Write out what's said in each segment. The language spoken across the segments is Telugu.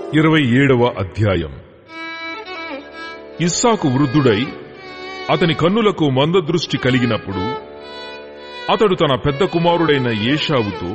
ఇరవై ఏడవ అధ్యాయం ఇస్సాకు వృద్ధుడై అతని కన్నులకు మందదృష్టి కలిగినప్పుడు అతడు తన పెద్ద కుమారుడైన ఏషావుతో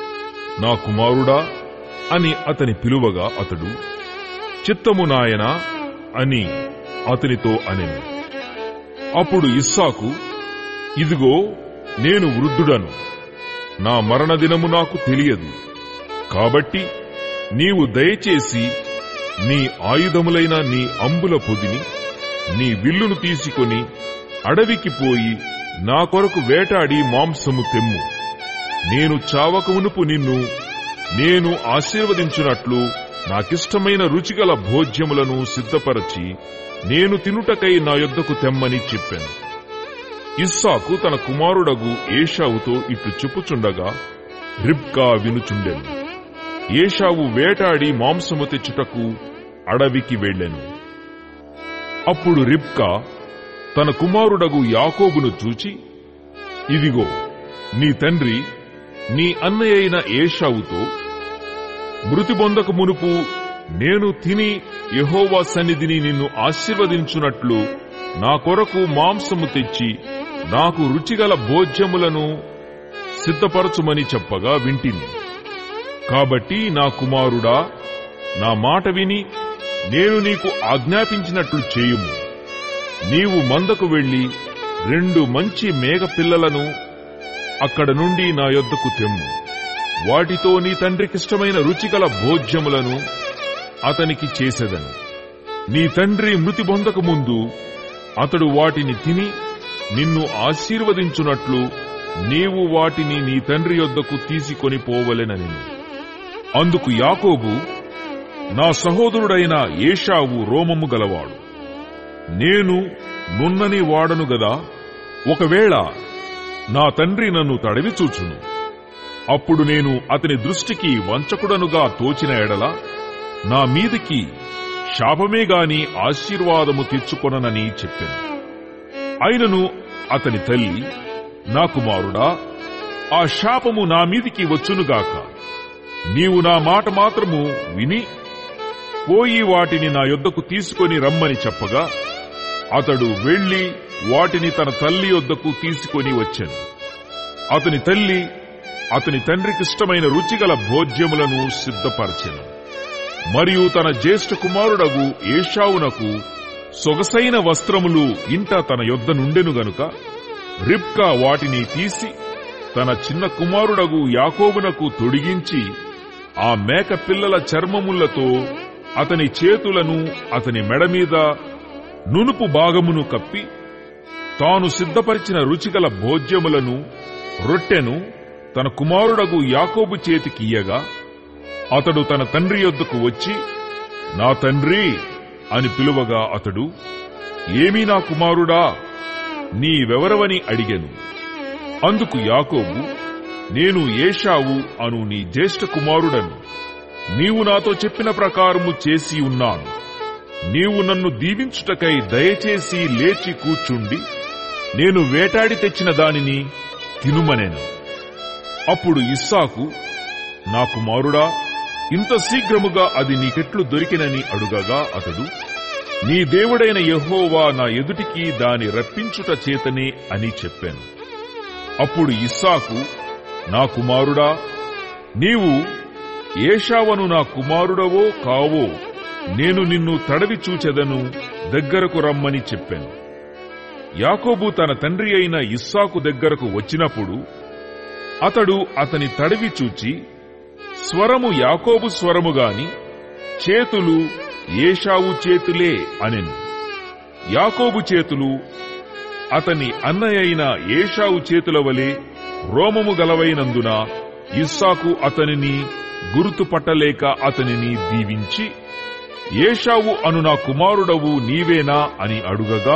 నా కుమారుడా అని అతని పిలువగా అతడు చిత్తము నాయనా అని అతనితో అనెను అప్పుడు ఇస్సాకు ఇదిగో నేను వృద్ధుడను నా మరణదినము నాకు తెలియదు కాబట్టి నీవు దయచేసి నీ ఆయుధములైన నీ అంబుల పొదిని నీ విల్లును తీసుకొని అడవికి పోయి నా కొరకు వేటాడి మాంసము తెమ్ము నేను చావకమునుపు నిన్ను నేను ఆశీర్వదించున్నట్లు నాకిష్టమైన రుచిగల భోజ్యములను సిద్ధపరచి నేను తినుటకై నా యొద్దకు తెమ్మని చెప్పాను ఇస్సాకు తన కుమారుడగు ఏషావుతో ఇట్లు చెప్పుచుండగా రిబ్కా వినుచుండెను ఏషావు వేటాడి మాంసము తెచ్చుటకు అడవికి వెళ్ళెను అప్పుడు రిబ్కా తన కుమారుడగు యాకోబును చూచి ఇదిగో నీ తండ్రి నీ అన్నయ్య అయిన ఏషావుతో మృతి పొందక మునుపు నేను తిని యెహోవా సన్నిధిని నిన్ను ఆశీర్వదించున్నట్లు నా కొరకు మాంసము తెచ్చి నాకు రుచిగల భోజ్యములను సిద్ధపరచుమని చెప్పగా వింటిని కాబట్టి నా కుమారుడా నా మాట విని నేను నీకు ఆజ్ఞాపించినట్లు చేయుము నీవు మందకు వెళ్లి రెండు మంచి మేఘ పిల్లలను అక్కడ నుండి నా యొద్దకు తెమ్ము వాటితో నీ తండ్రికిష్టమైన రుచిగల భోజ్యములను అతనికి చేసేదను నీ తండ్రి మృతి పొందక ముందు అతడు వాటిని తిని నిన్ను ఆశీర్వదించున్నట్లు నీవు వాటిని నీ తండ్రి యొద్దకు తీసుకొని పోవలెనని అందుకు యాకోబు నా సహోదరుడైన ఏషావు రోమము గలవాడు నేను నున్నని వాడను గదా ఒకవేళ నా తండ్రి నన్ను తడివి చూచును అప్పుడు నేను అతని దృష్టికి వంచకుడనుగా తోచిన ఎడల నా మీదికి శాపమే గాని ఆశీర్వాదము తెచ్చుకొననని చెప్పాను అయినను అతని తల్లి నా కుమారుడా ఆ శాపము నా మీదికి వచ్చునుగాక నీవు నా మాట మాత్రము విని పోయి వాటిని నా యొద్దకు తీసుకొని రమ్మని చెప్పగా అతడు వెళ్లి వాటిని తన తల్లి యొద్దకు తీసుకొని వచ్చాను అతని తల్లి అతని తండ్రికిష్టమైన రుచిగల భోజ్యములను సిద్ధపరచెను మరియు తన జ్యేష్ఠ కుమారుడగు ఏషావునకు సొగసైన వస్త్రములు ఇంట తన యొద్ద నుండెను గనుక రిబ్కా వాటిని తీసి తన చిన్న కుమారుడగు యాకోబునకు తొడిగించి ఆ మేక పిల్లల చర్మములతో అతని చేతులను అతని మెడ మీద నునుపు భాగమును కప్పి తాను సిద్ధపరిచిన రుచిగల భోజ్యములను రొట్టెను తన కుమారుడగు యాకోబు చేతికియ్యగా అతడు తన తండ్రి యొద్దకు వచ్చి నా తండ్రి అని పిలువగా అతడు ఏమీ నా కుమారుడా నీవెవరవని అడిగెను అందుకు యాకోబు నేను ఏషావు అను నీ జ్యేష్ఠ కుమారుడను నీవు నాతో చెప్పిన ప్రకారము చేసి ఉన్నాను నీవు నన్ను దీవించుటకై దయచేసి లేచి కూర్చుండి నేను వేటాడి తెచ్చిన దానిని తినుమనెను అప్పుడు ఇస్సాకు నా కుమారుడా ఇంత శీఘ్రముగా అది నీకెట్లు దొరికినని అడుగగా అతడు నీ దేవుడైన యెహోవా నా ఎదుటికి దాని రప్పించుట చేతనే అని చెప్పాను అప్పుడు ఇస్సాకు నా కుమారుడా నీవు ఏషావను నా కుమారుడవో కావో నేను నిన్ను తడవి చూచెదను దగ్గరకు రమ్మని చెప్పాను యాకోబు తన తండ్రి అయిన ఇస్సాకు దగ్గరకు వచ్చినప్పుడు అతడు అతని తడివి చూచి స్వరము యాకోబు స్వరము గాని చేతులు ఏషావు చేతులే అనెను యాకోబు చేతులు అతని అన్నయ్య అయిన ఏషావు చేతుల వలె రోమము గలవైనందున ఇస్సాకు అతనిని గుర్తుపట్టలేక అతనిని దీవించి ఏషావు అను నా కుమారుడవు నీవేనా అని అడుగగా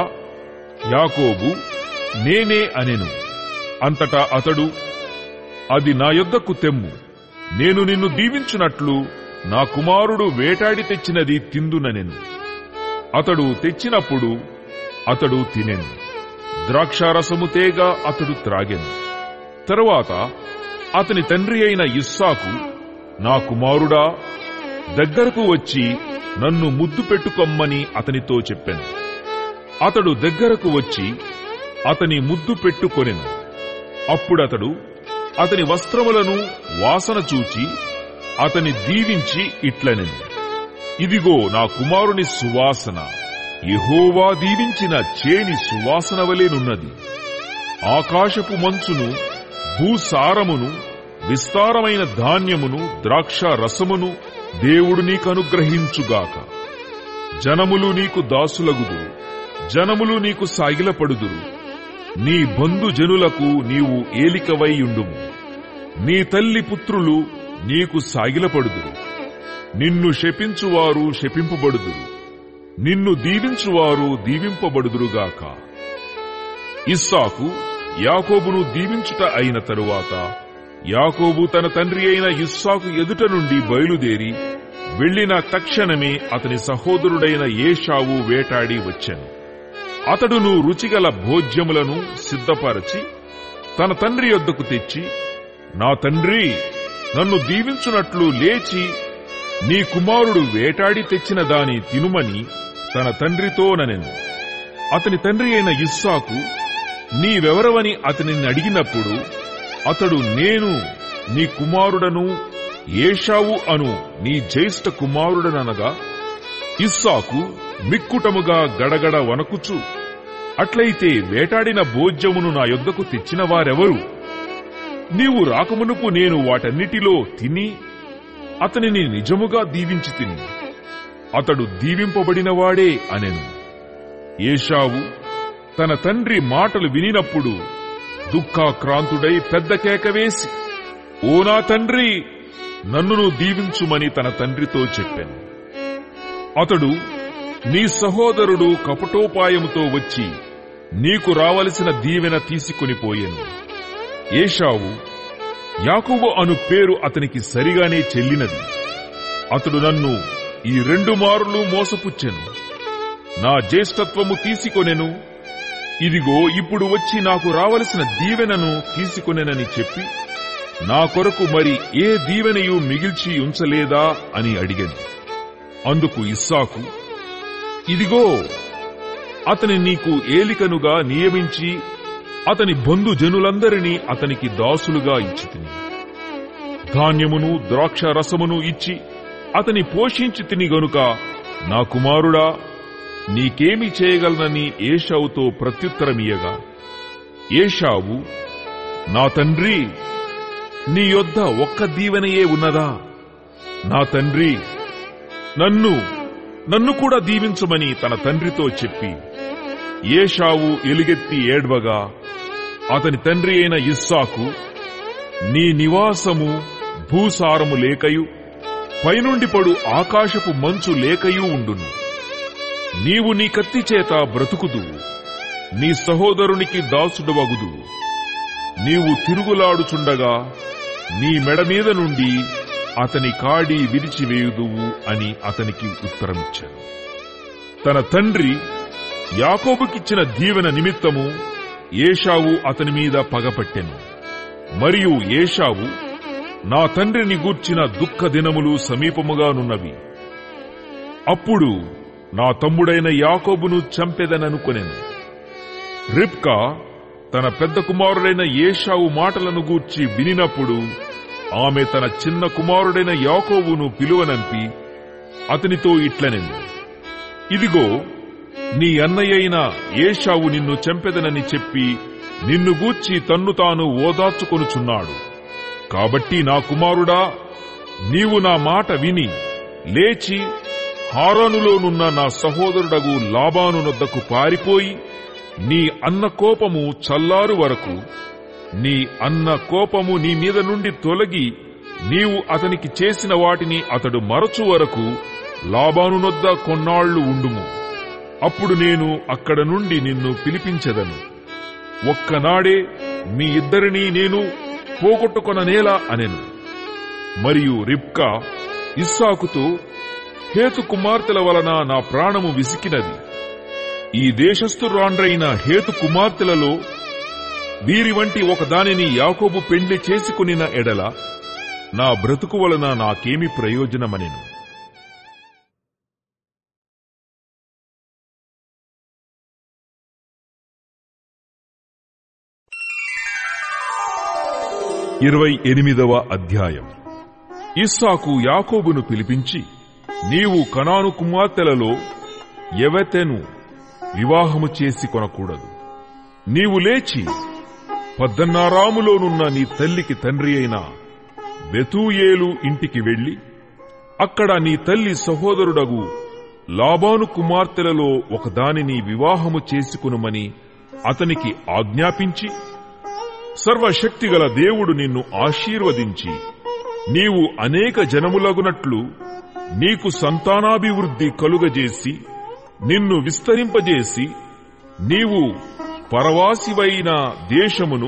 యాకోబు నేనే అనెను అంతటా అతడు అది నా యొద్దకు తెమ్ము నేను నిన్ను దీవించున్నట్లు నా కుమారుడు వేటాడి తెచ్చినది తిందుననెను అతడు తెచ్చినప్పుడు అతడు తినెను ద్రాక్షారసము తేగ అతడు త్రాగెను తరువాత అతని తండ్రి అయిన ఇస్సాకు నా కుమారుడా దగ్గరకు వచ్చి నన్ను ముద్దు పెట్టుకొమ్మని అతనితో చెప్పాను అతడు దగ్గరకు వచ్చి అతని ముద్దు పెట్టుకొనెను అప్పుడతడు అతని వస్త్రములను వాసన చూచి అతని దీవించి ఇట్లనెను ఇదిగో నా కుమారుని సువాసన యెహోవా దీవించిన చేని సువాసన వలెనున్నది ఆకాశపు మంచును భూసారమును విస్తారమైన ధాన్యమును ద్రాక్ష రసమును దేవుడు నీకు అనుగ్రహించుగాక జనములు నీకు దాసులగుదురు జనములు నీకు సాగిలపడుదురు నీ బంధుజనులకు నీవు ఏలికవైయుండుము నీ తల్లి పుత్రులు నీకు సాగిలపడుదురు నిన్ను శపించువారు శపింపబడుదురు నిన్ను దీవించువారు దీవింపబడుదురుగాక ఇస్సాకు యాకోబును దీవించుట అయిన తరువాత యాకోబు తన తండ్రి అయిన ఇస్సాకు ఎదుట నుండి బయలుదేరి వెళ్లిన తక్షణమే అతని సహోదరుడైన ఏషావు వేటాడి వచ్చాను అతడును రుచిగల భోజ్యములను సిద్ధపరచి తన తండ్రి యొద్దకు తెచ్చి నా తండ్రి నన్ను దీవించునట్లు లేచి నీ కుమారుడు వేటాడి తెచ్చిన దాని తినుమని తన తండ్రితో ననెను అతని తండ్రి అయిన ఇస్సాకు నీవెవరవని అతనిని అడిగినప్పుడు అతడు నేను నీ కుమారుడను ఏషావు అను నీ జ్యేష్ఠ కుమారుడననగా ఇస్సాకు మిక్కుటముగా గడగడ వనకుచు అట్లయితే వేటాడిన భోజ్యమును నా యొద్దకు తెచ్చిన వారెవరు నీవు రాకమునుపు నేను వాటన్నిటిలో తిని అతనిని నిజముగా దీవించి తిని అతడు దీవింపబడినవాడే అనెను ఏషావు తన తండ్రి మాటలు వినినప్పుడు దుఃఖాక్రాంతుడై పెద్ద కేక వేసి ఓ నా తండ్రి నన్నును దీవించుమని తన తండ్రితో చెప్పాను అతడు నీ సహోదరుడు కపటోపాయముతో వచ్చి నీకు రావలసిన దీవెన తీసుకుని పోయెను ఏషావు యాకోబు అను పేరు అతనికి సరిగానే చెల్లినది అతడు నన్ను ఈ రెండు మారులు మోసపుచ్చెను నా జ్యేష్ఠత్వము తీసుకొనెను ఇదిగో ఇప్పుడు వచ్చి నాకు రావలసిన దీవెనను తీసుకొనెనని చెప్పి నా కొరకు మరి ఏ దీవెనయు మిగిల్చి ఉంచలేదా అని అడిగాను అందుకు ఇస్సాకు ఇదిగో అతని నీకు ఏలికనుగా నియమించి అతని బంధు జనులందరినీ అతనికి దాసులుగా ఇచ్చితిని ధాన్యమును ద్రాక్ష రసమును ఇచ్చి అతని పోషించి తిని గనుక నా కుమారుడా నీకేమి చేయగలనని ఏషావుతో ప్రత్యుత్తరమియగా ఏషావు నా తండ్రి నీ యొద్ద ఒక్క దీవెనయే ఉన్నదా నా తండ్రి నన్ను నన్ను కూడా దీవించమని తన తండ్రితో చెప్పి ఏషావు ఎలుగెత్తి ఏడ్వగా అతని తండ్రి అయిన ఇస్సాకు నీ నివాసము భూసారము లేకయు పైనుండి పడు ఆకాశపు మంచు లేకయూ ఉండును నీవు నీ కత్తి చేత బ్రతుకుదువు నీ సహోదరునికి దాసుడవగుదువు నీవు తిరుగులాడుచుండగా నీ మెడ మీద నుండి అతని కాడి విరిచివేయుదువు అని అతనికి ఉత్తరమిచ్చాను తన తండ్రి యాకోబుకిచ్చిన దీవెన నిమిత్తము ఏషావు అతని మీద పగపట్టెను మరియు ఏషావు నా తండ్రిని గూర్చిన దుఃఖ దినములు సమీపముగానున్నవి అప్పుడు నా తమ్ముడైన యాకోబును చంపెదననుకొనెను రిబ్కా తన పెద్ద కుమారుడైన ఏషావు మాటలను గూర్చి వినినప్పుడు ఆమె తన చిన్న కుమారుడైన యాకోబును పిలువనంపి అతనితో ఇట్లనెను ఇదిగో నీ అన్నయ్యైన ఏషావు నిన్ను చంపెదనని చెప్పి నిన్ను గూర్చి తన్ను తాను ఓదార్చుకొనుచున్నాడు కాబట్టి నా కుమారుడా నీవు నా మాట విని లేచి హారానులోనున్న నా సహోదరుడగు లాబాను నొద్దకు పారిపోయి నీ అన్న కోపము చల్లారు వరకు నీ అన్న కోపము నీ మీద నుండి తొలగి నీవు అతనికి చేసిన వాటిని అతడు మరచు వరకు లాబాను నొద్ద కొన్నాళ్లు ఉండుము అప్పుడు నేను అక్కడ నుండి నిన్ను పిలిపించెదను ఒక్కనాడే మీ ఇద్దరినీ నేను పోగొట్టుకొననేలా అనెను మరియు రిబ్కా ఇస్సాకుతో హేతు కుమార్తెల వలన నా ప్రాణము విసికినది ఈ దేశస్థురాండ్రైన హేతు కుమార్తెలలో వీరి వంటి ఒక దానిని యాకోబు పెండ్లి చేసుకునిన ఎడల నా బ్రతుకు వలన నాకేమి ప్రయోజనమనెను ఇరవై ఎనిమిదవ అధ్యాయం ఇస్సాకు యాకోబును పిలిపించి నీవు కనాను కుమార్తెలలో ఎవతెను వివాహము చేసి కొనకూడదు నీవు లేచి పద్దన్నారాములోనున్న నీ తల్లికి తండ్రి అయిన బెతూయేలు ఇంటికి వెళ్లి అక్కడ నీ తల్లి సహోదరుడగు లాబాను కుమార్తెలలో ఒకదానిని వివాహము చేసుకునుమని అతనికి ఆజ్ఞాపించి సర్వశక్తిగల దేవుడు నిన్ను ఆశీర్వదించి నీవు అనేక జనములగునట్లు నీకు సంతానాభివృద్ధి కలుగజేసి నిన్ను విస్తరింపజేసి నీవు పరవాసివైన దేశమును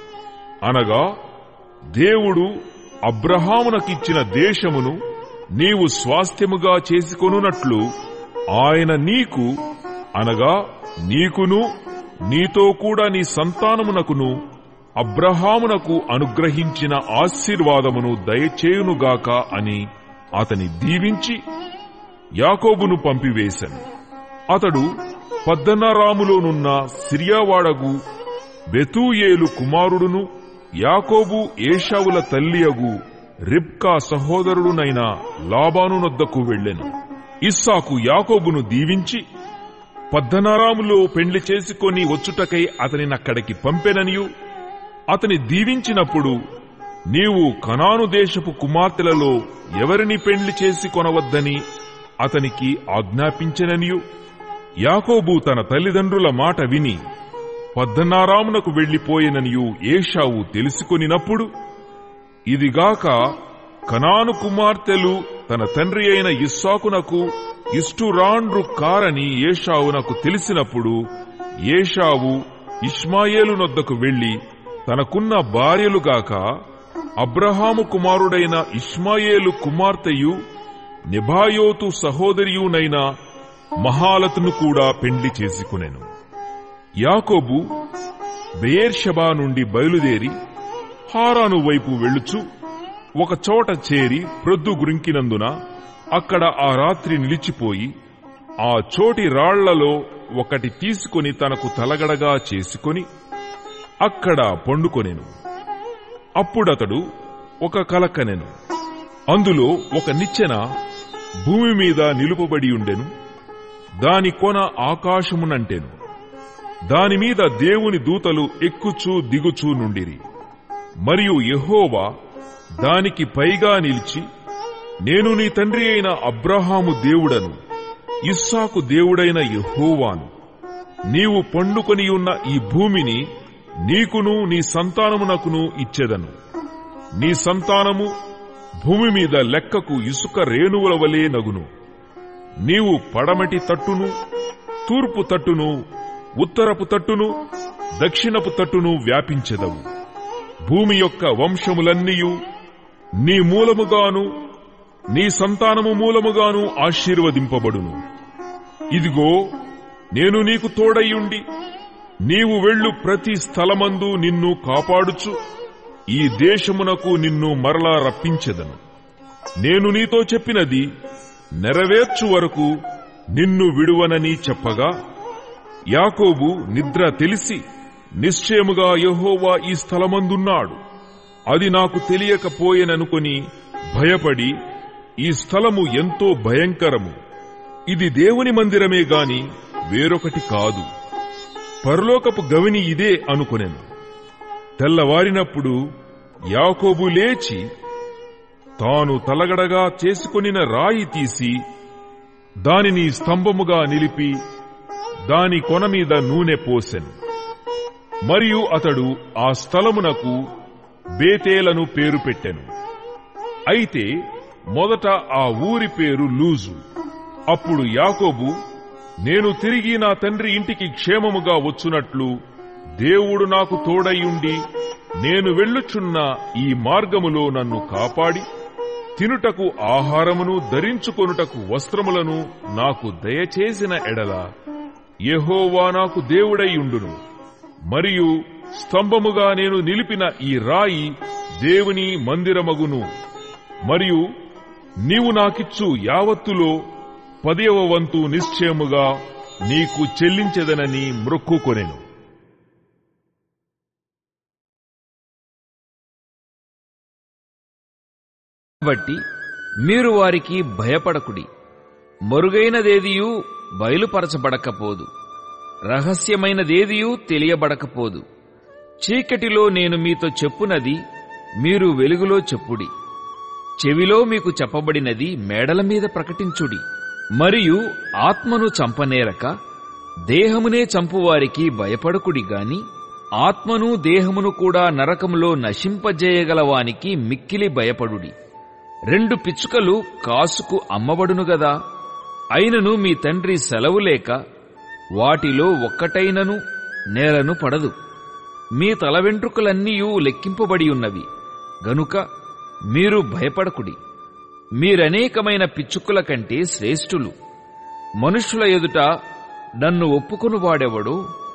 అనగా దేవుడు అబ్రహామునకిచ్చిన దేశమును నీవు స్వాస్థ్యముగా చేసుకొనున్నట్లు ఆయన నీకు అనగా నీకును నీతో కూడా నీ సంతానమునకును అబ్రహామునకు అనుగ్రహించిన ఆశీర్వాదమును దయచేయునుగాక అని అతని దీవించి యాకోబును పంపివేశను అతడు పద్దనరాములోనున్న సిరియావాడగు బెతూయేలు కుమారుడును యాకోబు ఏషావుల తల్లియగు రిబ్కా సహోదరుడునైన లాబానునొద్దకు వెళ్లెను ఇస్సాకు యాకోబును దీవించి పద్దనరాములో పెండ్లి చేసుకొని వచ్చుటకై అతనినక్కడికి పంపెననియు అతని దీవించినప్పుడు నీవు కనాను దేశపు కుమార్తెలలో ఎవరిని పెండ్లి చేసి కొనవద్దని అతనికి ఆజ్ఞాపించెననియు యాకోబు తన తల్లిదండ్రుల మాట విని పద్దనారామునకు వెళ్లిపోయిననియు ఏషావు తెలుసుకొనినప్పుడు ఇదిగాక కనాను కుమార్తెలు తన తండ్రి అయిన ఇస్సాకునకు ఇష్టురాండ్రు కారని ఏషావునకు తెలిసినప్పుడు ఏషావు ఇష్మాయేలునొద్దకు వెళ్లి తనకున్న భార్యలుగాక అబ్రహాము కుమారుడైన ఇష్మాయేలు కుమార్తెయు నిభాయోతు సహోదరియునైన మహాలతును కూడా పెండ్లి చేసుకునెను యాకోబు బెయేర్షబా నుండి బయలుదేరి హారాను వైపు వెళ్ళుచు ఒక చోట చేరి ప్రొద్దు గురింకినందున అక్కడ ఆ రాత్రి నిలిచిపోయి ఆ చోటి రాళ్లలో ఒకటి తీసుకొని తనకు తలగడగా చేసుకొని అక్కడ పండుకొనెను అప్పుడతడు ఒక కలకనెను అందులో ఒక నిచ్చెన భూమి మీద నిలుపబడి ఉండెను దాని కొన ఆకాశమునంటెను దానిమీద దేవుని దూతలు ఎక్కుచూ దిగుచూ నుండిరి మరియు యెహోవా దానికి పైగా నిలిచి నేను నీ తండ్రి అయిన అబ్రహాము దేవుడను ఇస్సాకు దేవుడైన యెహోవాను నీవు పండుకొనియున్న ఈ భూమిని నీకును నీ సంతానమునకును ఇచ్చెదను నీ సంతానము భూమి మీద లెక్కకు ఇసుక రేణువుల వలె నగును నీవు పడమటి తట్టును తూర్పు తట్టును ఉత్తరపు తట్టును దక్షిణపు తట్టును వ్యాపించెదవు భూమి యొక్క వంశములన్నీయు నీ మూలముగాను నీ సంతానము మూలముగాను ఆశీర్వదింపబడును ఇదిగో నేను నీకు తోడయ్యుండి నీవు వెళ్ళు ప్రతి స్థలమందు నిన్ను కాపాడుచు ఈ దేశమునకు నిన్ను మరలా రప్పించెదను నేను నీతో చెప్పినది నెరవేర్చు వరకు నిన్ను విడువనని చెప్పగా యాకోబు నిద్ర తెలిసి నిశ్చయముగా యెహోవా ఈ స్థలమందున్నాడు అది నాకు తెలియకపోయేననుకొని భయపడి ఈ స్థలము ఎంతో భయంకరము ఇది దేవుని మందిరమే గాని వేరొకటి కాదు పరలోకపు గవిని ఇదే అనుకొనెను తెల్లవారినప్పుడు యాకోబు లేచి తాను తలగడగా చేసుకొనిన రాయి తీసి దానిని స్తంభముగా నిలిపి దాని కొన మీద నూనె పోసెను మరియు అతడు ఆ స్థలమునకు బేతేలను పేరు పెట్టెను అయితే మొదట ఆ ఊరి పేరు లూజు అప్పుడు యాకోబు నేను తిరిగి నా తండ్రి ఇంటికి క్షేమముగా వచ్చునట్లు దేవుడు నాకు తోడయ్యుండి నేను వెళ్ళుచున్న ఈ మార్గములో నన్ను కాపాడి తినుటకు ఆహారమును ధరించుకొనుటకు వస్త్రములను నాకు దయచేసిన ఎడల యెహోవా నాకు దేవుడైయుండును మరియు స్తంభముగా నేను నిలిపిన ఈ రాయి దేవుని మందిరమగును మరియు నీవు నాకిచ్చు యావత్తులో పదవ వంతు నిశ్చయముగా నీకు చెల్లించెదనని మ్రొక్కుకొనెను కాబట్టి మీరు వారికి భయపడకుడి మరుగైనదేదియూ బయలుపరచబడకపోదు రహస్యమైనదేదియూ తెలియబడకపోదు చీకటిలో నేను మీతో చెప్పునది మీరు వెలుగులో చెప్పుడి చెవిలో మీకు చెప్పబడినది మేడల మీద ప్రకటించుడి మరియు ఆత్మను చంపనేరక దేహమునే చంపువారికి భయపడకుడి గాని ఆత్మను దేహమును కూడా నరకములో నశింపజేయగలవానికి మిక్కిలి భయపడుడి రెండు పిచ్చుకలు కాసుకు అమ్మబడును గదా అయినను మీ తండ్రి సెలవు లేక వాటిలో ఒక్కటైనను నేలను పడదు మీ తల వెంట్రుకలన్నీయూ లెక్కింపబడి ఉన్నవి గనుక మీరు భయపడకుడి మీరనేకమైన పిచ్చుకుల కంటే శ్రేష్ఠులు మనుష్యుల ఎదుట నన్ను ఒప్పుకొను వాడెవడో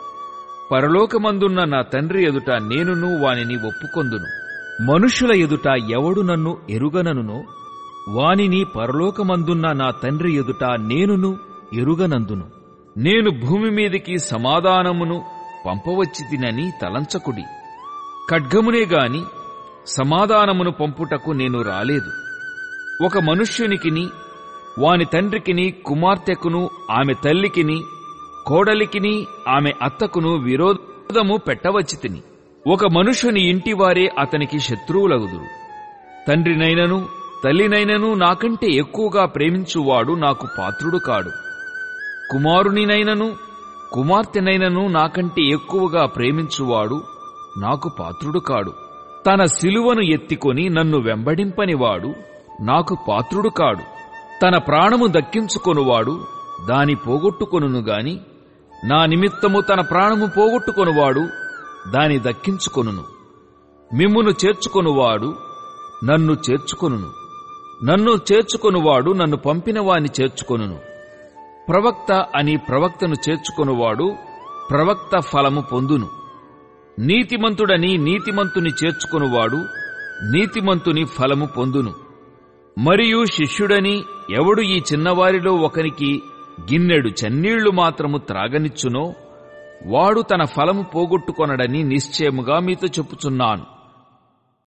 పరలోకమందున్న నా తండ్రి ఎదుట నేనును వానిని ఒప్పుకొందును మనుష్యుల ఎదుట ఎవడు నన్ను ఎరుగననునో వానిని పరలోకమందున్న నా తండ్రి ఎదుట నేనును ఎరుగనందును నేను భూమి మీదికి సమాధానమును పంపవచ్చి తినని తలంచకుడి ఖడ్గమునే గాని సమాధానమును పంపుటకు నేను రాలేదు ఒక మనుష్యునికిని వాని తండ్రికిని కుమార్తెకును ఆమె తల్లికిని కోడలికిని ఆమె అత్తకును విరోధము పెట్టవచ్చి తిని ఒక మనుష్యుని ఇంటివారే అతనికి శత్రువులగుదురు తండ్రినైనను తల్లినైనను నాకంటే ఎక్కువగా ప్రేమించువాడు నాకు పాత్రుడు కాడు కుమారునినైనను కుమార్తెనైనను నాకంటే ఎక్కువగా ప్రేమించువాడు నాకు పాత్రుడు కాడు తన సిలువను ఎత్తికొని నన్ను వెంబడింపనివాడు నాకు పాత్రుడు కాడు తన ప్రాణము దక్కించుకొనువాడు దాని పోగొట్టుకొనును గాని నా నిమిత్తము తన ప్రాణము పోగొట్టుకొనువాడు దాని దక్కించుకొనును మిమ్మును చేర్చుకొనువాడు నన్ను చేర్చుకొనును నన్ను చేర్చుకొనువాడు నన్ను పంపిన వాని చేర్చుకొనును ప్రవక్త అని ప్రవక్తను చేర్చుకొనువాడు ప్రవక్త ఫలము పొందును నీతిమంతుడని నీతిమంతుని చేర్చుకొనువాడు నీతిమంతుని ఫలము పొందును మరియు శిష్యుడని ఎవడు ఈ చిన్నవారిలో ఒకనికి గిన్నెడు చన్నీళ్లు మాత్రము త్రాగనిచ్చునో వాడు తన ఫలము పోగొట్టుకొనడని నిశ్చయముగా మీతో చెప్పుచున్నాను